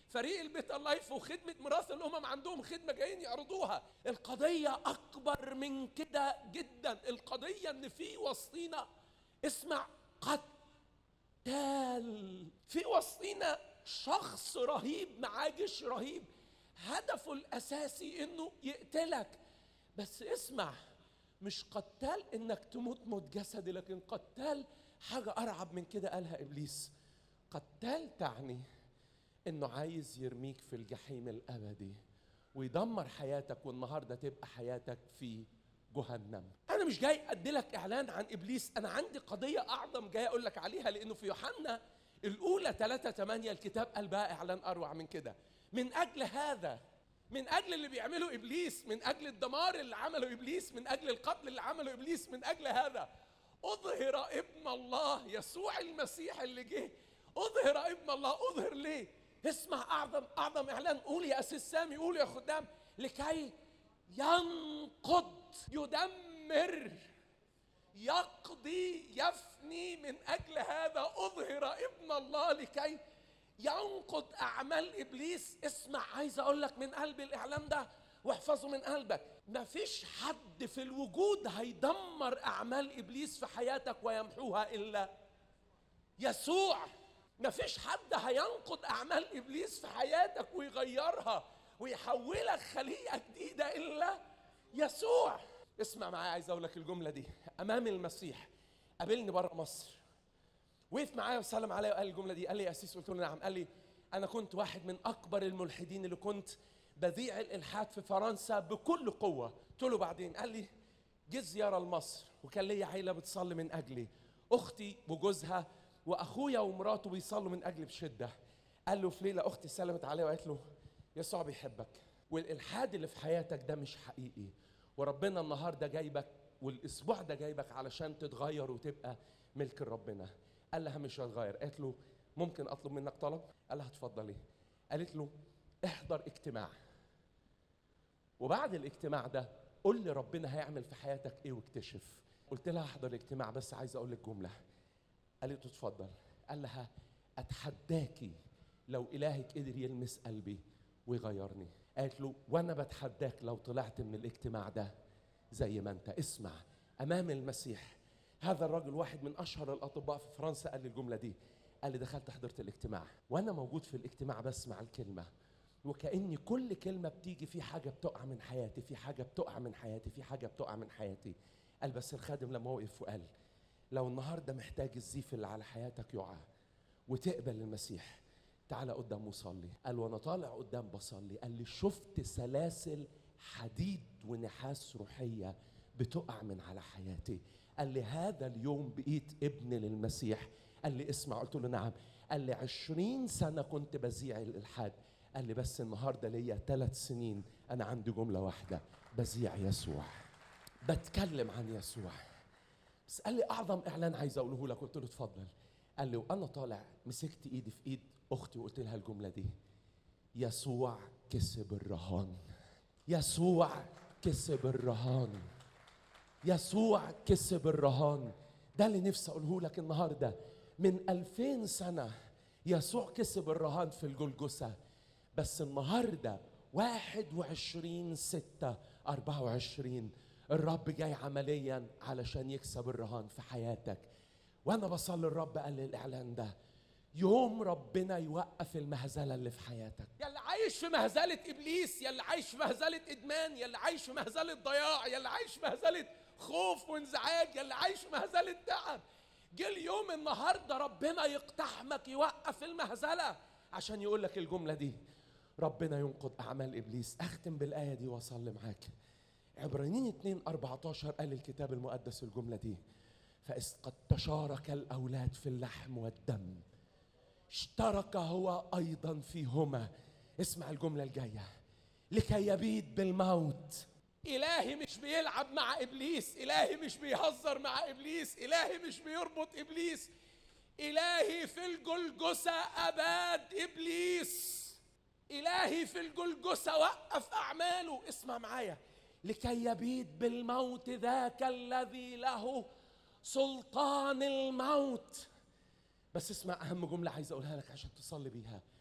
فريق البيت اللايف وخدمه ميراث الامم عندهم خدمه جايين يعرضوها القضيه اكبر من كده جدا القضيه ان في وسطينا اسمع قتال في وسطينا شخص رهيب معاه جيش رهيب هدفه الاساسي انه يقتلك بس اسمع مش قتال انك تموت موت جسدي لكن قتال حاجه ارعب من كده قالها ابليس قتال تعني انه عايز يرميك في الجحيم الابدي ويدمر حياتك والنهارده تبقى حياتك في جهنم انا مش جاي ادي لك اعلان عن ابليس انا عندي قضيه اعظم جاي اقول لك عليها لانه في يوحنا الاولى 3 8 الكتاب قال بقى اعلان اروع من كده من اجل هذا من اجل اللي بيعمله ابليس من اجل الدمار اللي عمله ابليس من اجل القتل اللي عمله ابليس من اجل هذا اظهر ابن الله يسوع المسيح اللي جه اظهر ابن الله اظهر ليه اسمع اعظم اعظم اعلان قول يا اسيس سامي قول يا خدام لكي ينقض يدمر يقضي يفني من اجل هذا اظهر ابن الله لكي ينقض اعمال ابليس اسمع عايز اقول لك من قلب الاعلان ده واحفظه من قلبك مفيش حد في الوجود هيدمر اعمال ابليس في حياتك ويمحوها الا يسوع مفيش حد هينقض اعمال ابليس في حياتك ويغيرها ويحولك خليقه جديده الا يسوع اسمع معايا عايز اقول لك الجمله دي امام المسيح قابلني بره مصر وقف معايا وسلم عليا وقال الجمله دي قال لي يا اسيس قلت له نعم قال لي انا كنت واحد من اكبر الملحدين اللي كنت بذيع الالحاد في فرنسا بكل قوه قلت له بعدين قال لي جه زياره لمصر وكان ليا عيله بتصلي من اجلي اختي وجوزها واخويا ومراته بيصلوا من اجلي بشده قال له في ليله اختي سلمت عليه وقالت له يسوع بيحبك والالحاد اللي في حياتك ده مش حقيقي وربنا النهارده جايبك والاسبوع ده جايبك علشان تتغير وتبقى ملك ربنا قال لها مش هتغير قالت له ممكن اطلب منك طلب قال لها اتفضلي قالت له احضر اجتماع وبعد الاجتماع ده قول لي ربنا هيعمل في حياتك ايه واكتشف قلت لها احضر الاجتماع بس عايز اقول لك جمله قالت له اتفضل قال لها اتحداكي لو الهك قدر يلمس قلبي ويغيرني قالت له وانا بتحداك لو طلعت من الاجتماع ده زي ما انت اسمع امام المسيح هذا الرجل واحد من اشهر الاطباء في فرنسا قال لي الجمله دي قال لي دخلت حضرت الاجتماع وانا موجود في الاجتماع بسمع الكلمه وكاني كل كلمه بتيجي في حاجه بتقع من حياتي في حاجه بتقع من حياتي في حاجه بتقع من حياتي قال بس الخادم لما وقف وقال لو النهارده محتاج الزيف اللي على حياتك يقع وتقبل المسيح تعالى قدام وصلي قال وانا طالع قدام بصلي قال لي شفت سلاسل حديد ونحاس روحيه بتقع من على حياتي قال لي هذا اليوم بقيت ابن للمسيح قال لي اسمع قلت له نعم قال لي عشرين سنة كنت بذيع الإلحاد قال لي بس النهاردة ليا ثلاث سنين أنا عندي جملة واحدة بذيع يسوع بتكلم عن يسوع بس قال لي أعظم إعلان عايز أقوله لك قلت له اتفضل قال لي وأنا طالع مسكت إيدي في إيد أختي وقلت لها الجملة دي يسوع كسب الرهان يسوع كسب الرهان يسوع كسب الرهان ده اللي نفسي اقوله لك النهارده من ألفين سنة يسوع كسب الرهان في الجلجسة بس النهاردة واحد وعشرين ستة أربعة وعشرين الرب جاي عمليا علشان يكسب الرهان في حياتك وأنا بصلي الرب قال لي الإعلان ده يوم ربنا يوقف المهزله اللي في حياتك يا اللي عايش في مهزله ابليس يا اللي عايش في مهزله ادمان يا اللي عايش في مهزله ضياع يا اللي عايش في مهزله خوف وانزعاج يا اللي عايش في مهزله تعب جه اليوم النهارده ربنا يقتحمك يوقف المهزله عشان يقول لك الجمله دي ربنا ينقض اعمال ابليس اختم بالايه دي واصلي معاك عبرانيين 2 14 قال الكتاب المقدس الجمله دي فإذ قد تشارك الاولاد في اللحم والدم اشترك هو ايضا فيهما اسمع الجمله الجايه لكي يبيد بالموت الهي مش بيلعب مع ابليس الهي مش بيهزر مع ابليس الهي مش بيربط ابليس الهي في الجلجسه اباد ابليس الهي في الجلجسه وقف اعماله اسمع معايا لكي يبيد بالموت ذاك الذي له سلطان الموت بس اسمع اهم جمله عايز اقولها لك عشان تصلي بيها